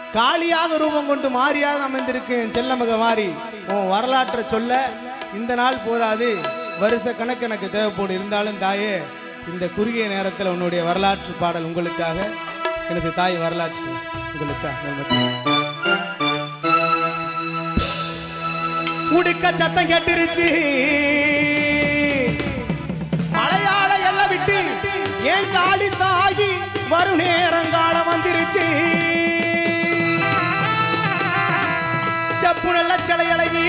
காளியாக ரூபம் கொண்டு மாறியாக அமைந்திருக்கும் செல்லமக மாறி உன் வரலாற்றை சொல்ல இந்த நாள் போதாது வருஷ கணக்கு எனக்கு தேவைப்படும் இருந்தாலும் தாயே இந்த குறுகிய நேரத்தில் உன்னுடைய வரலாற்று பாடல் உங்களுக்காக எனது தாய் வரலாற்று உங்களுக்காக உங்கள் உடுக்க சத்தம் கேட்டுருச்சு மலையாள எல்லாம் விட்டு ஏன் காளி தாகி வரும் நேரங்காலம் வந்துருச்சு செப்பு நல்ல சிலையழகி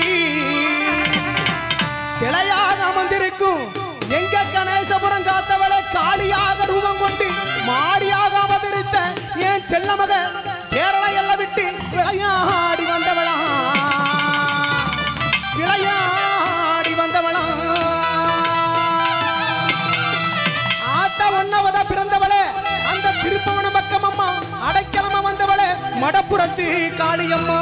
சிலையாக அமர்ந்திருக்கும் எங்க கணேசபுரம் காத்தவளை காளியாக ரூபம் கொண்டு மாறியாக அவதரித்த ஏன் செல்லமக கேரள எல்லாம் விட்டு விளையாடி வந்தவளா விளையாடி வந்தவளா ஆத்த ஒன்னவதா பிறந்தவளே அந்த திருப்பவன பக்கம் அம்மா அடைக்கலமா வந்தவளே மடப்புறத்து காளியம்மா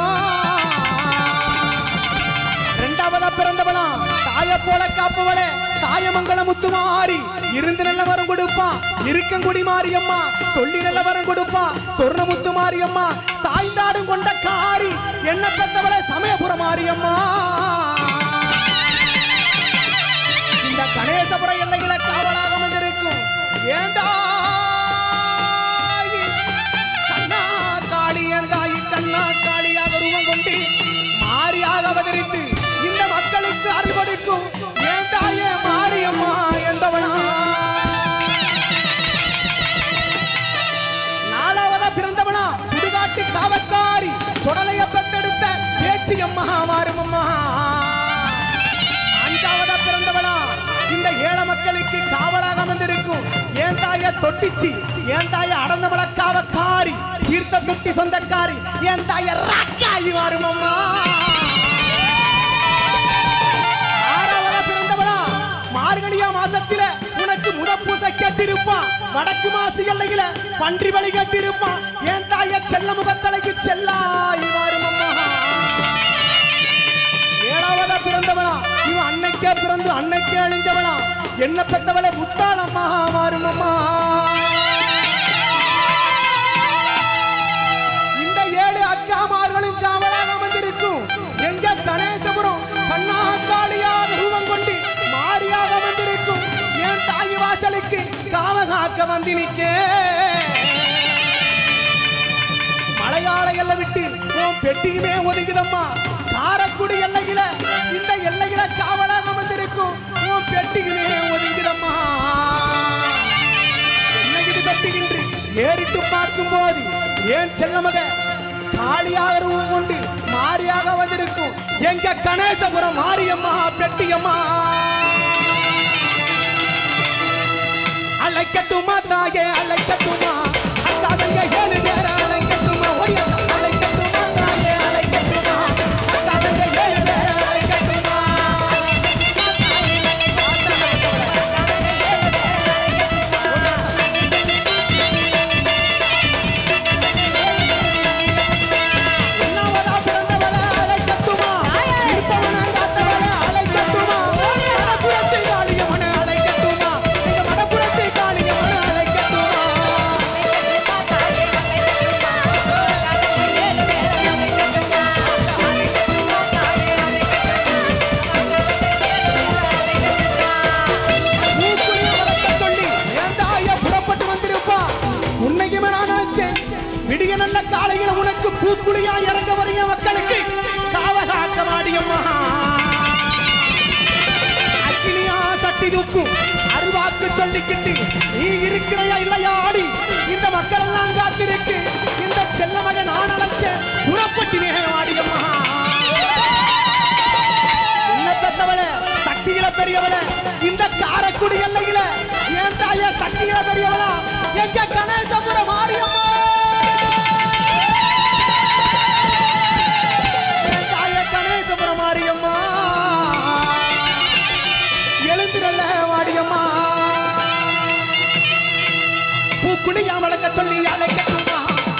இரண்டாவதா பிறந்தவளா தாய போல காப்பவளே தாயமங்கல முத்துமாரி இருந்து நல்ல வரம் கொடுப்பா இருக்கங்குடி மாரியம்மா சொல்லி நல்ல வரம் கொடுப்பா சொர்ண முத்து மாரியம்மா சாய்ந்தாடும் கொண்ட காரி என்ன பெற்றவளே சமயபுரம் மாரியம்மா இந்த கணேசபுர எல்லையில காவலாக வந்திருக்கும் ஏந்தாயி கண்ணா காளி ஏந்தாயி கண்ணா காளியாக ரூபம் கொண்டு மாறியாக அவதரித்து இந்த மக்களுக்கு அருள் கொடுக்கும் ஏந்தாயே மாரியம்மா என்பவனா நாலாவதா பிறந்தவனா சுடுகாட்டு காவக்காரி சுடலைய பெத்தெடுத்த பேச்சு அம்மா மாறும் அம்மா அஞ்சாவதா பிறந்தவளா இந்த ஏழை மக்களுக்கு காவலாக அமர்ந்திருக்கும் ஏன் தாய தொட்டிச்சி ஏன் தாய அடந்த காவக்காரி தீர்த்த தொட்டி சொந்தக்காரி ஏன் தாய ராக்காயி மாறும் அம்மா ஆறாவதா பிறந்தவளா மார்கழியா மாசத்தில உனக்கு முதப்பூச கேட்டிருப்பான் வடக்கு மாசு எல்லையில பன்றி வழி கேட்டிருப்பான் ஏன் தாய செல்ல முகத்தலைக்கு செல்லாய் மாறும் அம்மா ஏழாவதா பிறந்தவனா இவன் அன்னைக்கே பிறந்து அன்னைக்கே அழிஞ்சவனா என்ன பெத்தவளை முத்தாளம்மா மாறும் அம்மா இந்த ஏழு அக்காமார்களும் காவலாக வந்திருக்கும் எங்க கணேசபுரம் கண்ணாக்காளியாக ரூபம் கொண்டு மாறியாக வந்திருக்கும் என் தாய் வாசலுக்கு காவகாக்க வந்து நிற்க மலையாள எல்லை விட்டு உன் பெட்டியுமே ஒதுங்குதம்மா காரக்குடி எல்லையில இந்த எல்லையில காவலாக வந்திருக்கும் உன் பெட்டியுமே ஒதுங்குதம்மா என்னைக்கு பெட்டிகின்று ஏறிட்டு பார்க்கும் போது ஏன் செல்லமக காளியாக ரூபம் கொண்டு மாறியாக வந்திருக்கும் எங்க கணேசபுரம் மாரியம்மா பெட்டியம்மா அழைக்கட்டுமா தாயே அழைக்கட்டுமா அக்கா தங்க ஏழு பேர அழைக்கட்டுமா ஒய்யா அழைக்கட்டுமா தாயே அழைக்கட்டுமா அக்கா தங்க ஏழு பேர அழைக்கட்டுமா ஒன்னாவதா பிறந்தவளை அழைக்கட்டுமா இருப்பவனை காத்தவளை அழைக்கட்டுமா மடப்புறத்தை காளியம்மனை அழைக்கட்டுமா எங்க மடப்புறத்தை காளியம்மனை அழைக்கட்டுமா மூக்குறிய வளர்க்க சொல்லி என் தாய புறப்பட்டு வந்திருப்பா உன்னைக்குமே நான் நினைச்சேன் விடிய நல்ல காலையில உனக்கு பூக்குழியா இறங்க வரீங்க மக்களுக்கு காவகாக்க மாடியம்மா அக்கினியா சட்டி தூக்கும் அருவாக்கு சொல்லிக்கிட்டு நீ இருக்கிறையா இல்லையா ஆடி இந்த மக்கள் எல்லாம் காத்திருக்கு இந்த செல்ல மகன் நான் அழைச்சேன் புறப்பட்டினே ஆடியம்மா என்ன பெத்தவளே சக்தியில பெரியவளே இந்த காரக்குடி எல்லையில என் தாய சக்தியில பெரியவளா எங்க கணேசபுர மாரியம்மா என் தாய கணேசபுர மாரியம்மா எழுந்திரல்ல மாரியம்மா பூக்குழியா வளர்க்க சொல்லி அழைக்கட்டுமா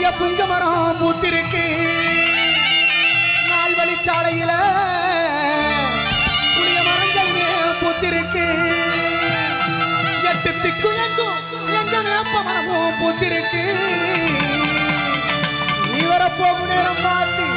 நிறைய புங்க மரம் பூத்திருக்கு நால் வழிச்சாலையில புளிய மரங்களுமே பூத்திருக்கு எட்டு திக்குழங்கும் எங்க வேப்ப மரமும் பூத்திருக்கு நீ வரப்போகும் நேரம் பார்த்து